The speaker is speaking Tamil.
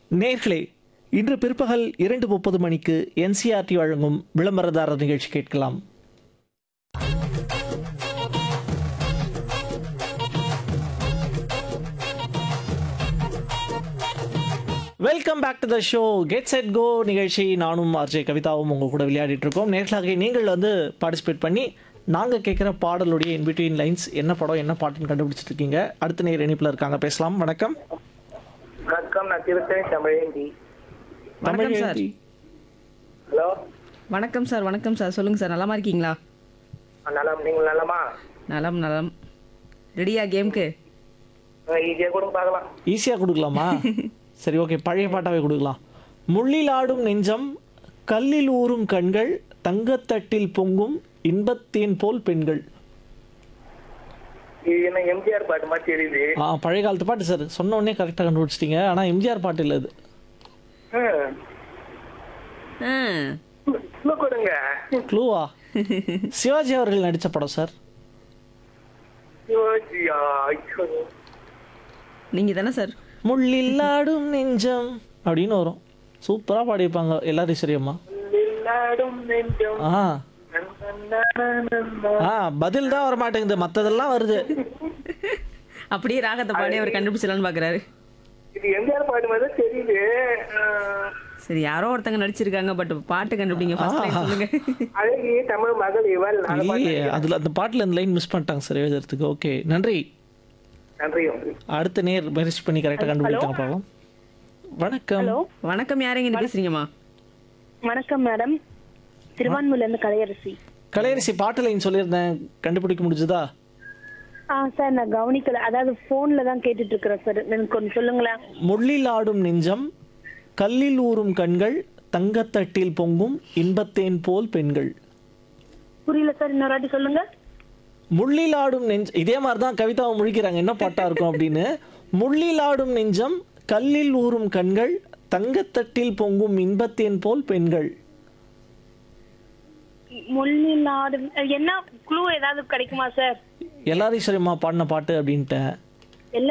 நேர்களே இன்று பிற்பகல் இரண்டு முப்பது மணிக்கு என்சிஆர்டி வழங்கும் விளம்பரதாரர் நிகழ்ச்சி கேட்கலாம் welcome back to the show get set go நிகழ்ச்சி நானும் ஆர்ஜே கவிதாவும் உங்க கூட விளையாடிட்டு இருக்கோம் நேர்களாக நீங்கள் வந்து பார்ட்டிசிபேட் பண்ணி நாங்கள் கேட்குற பாடலுடைய இன்பிட்வீன் லைன்ஸ் என்ன படம் என்ன பாட்டுன்னு கண்டுபிடிச்சிட்டு இருக்கீங்க அடுத்த நேர் இணைப்பில் இருக்காங்க பேசலாம் வணக்கம் வணக்கம் நான் திருத்தணி தமிழேந்தி வணக்கம் தமிழ் சார். எழுதி. ஹலோ வணக்கம் சார் வணக்கம் சார் சொல்லுங்க சார் நலமா இருக்கீங்களா நலம் நீங்கள் நலமா நலம் நலம் ரெடியா கேம்க்கு ஈஸியாக கூட பார்க்கலாம் ஈஸியாக கொடுக்கலாமா சரி ஓகே பழைய பாட்டாவே கொடுக்கலாம் முள்ளில் ஆடும் நெஞ்சம் கல்லில் ஊறும் கண்கள் தங்கத்தட்டில் பொங்கும் இன்பத்தேன் போல் பெண்கள் இது என்ன எம்ஜிஆர் பாட்டு மாதிரி தெரியுது ஆ பழைய காலத்து பாட்டு சார் சொன்ன உடனே கரெக்டாக கண்டுபிடிச்சிட்டீங்க ஆனால் எம்ஜிஆர் பாட்டு இல்லை இது ஹம். ஆ, இன்னும் கொடுங்க க்ளூவா சிவாஜி அவர்கள் நடித்த படம் சார் யோசியா, ஐயோ. நீங்க தானே சார் முள்ளில் ஆடும் நெஞ்சம் அப்படின்னு வரும் சூப்பராக பாடியிருப்பாங்க எல்லாரும் ஈஸ்வரியம்மா நில்லாடும் நெஞ்சம் ஆ நன்னன்னன்னன்னன்னா. ஆ பதில் தான் வர மாட்டேங்குது மற்றதெல்லாம் வருது அப்படியே ராகத்தை பாடி அவர் கண்டுபிடிச்சலான்னு பாக்குறாரு இது எம்ஜிஆர் பாட்டு மாதிரி தான் தெரியுது ஆஹ், சரி யாரோ ஒருத்தங்க நடிச்சிருக்காங்க பட் பாட்டு கண்டுபிடிங்க ஃபர்ஸ்ட் லைன் சொல்லுங்க அழகி தமிழ் மகள் இவள் அந்த பாட்டு இல்லையே அதில் அந்த பாட்டில் அந்த லைன் மிஸ் பண்ணிட்டாங்க சார் எழுதுறதுக்கு ஓகே நன்றி நன்றி அடுத்த நேர் மெரிச் பண்ணி கரெக்டாக கண்டுபிடிக்காங்க பார்க்கலாம் வணக்கம் வணக்கம் யாரைங்க இங்க பேசுறீங்கம்மா வணக்கம் மேடம் திருவான்மூர்ல இருந்து கலையரசி கலையரசி பாட்டு லைன் சொல்லியிருந்தேன் கண்டுபிடிக்க முடிஞ்சுதா ஆ சார் நான் கவனிக்கல அதாவது போன்ல தான் கேட்டுட்டு இருக்கிறேன் சார் எனக்கு கொஞ்சம் சொல்லுங்களேன் முள்ளில் ஆடும் நெஞ்சம் கல்லில் ஊறும் கண்கள் தங்கத்தட்டில் பொங்கும் இன்பத்தேன் போல் பெண்கள் புரியல சார் இன்னொரு வாட்டி சொல்லுங்க முள்ளில் ஆடும் நெஞ்ச இதே மாதிரி தான் கவிதாவை முழிக்கிறாங்க என்ன பாட்டா இருக்கும் அப்படின்னு முள்ளில் ஆடும் நெஞ்சம் கல்லில் ஊறும் கண்கள் தங்கத்தட்டில் பொங்கும் இன்பத்தேன் போல் பெண்கள் முள்ளில் ஆடும் என்ன குழு ஏதாவது கிடைக்குமா சார் எல்லாரும் சரிம்மா பாடின பாட்டு அப்படின்ட்டேன்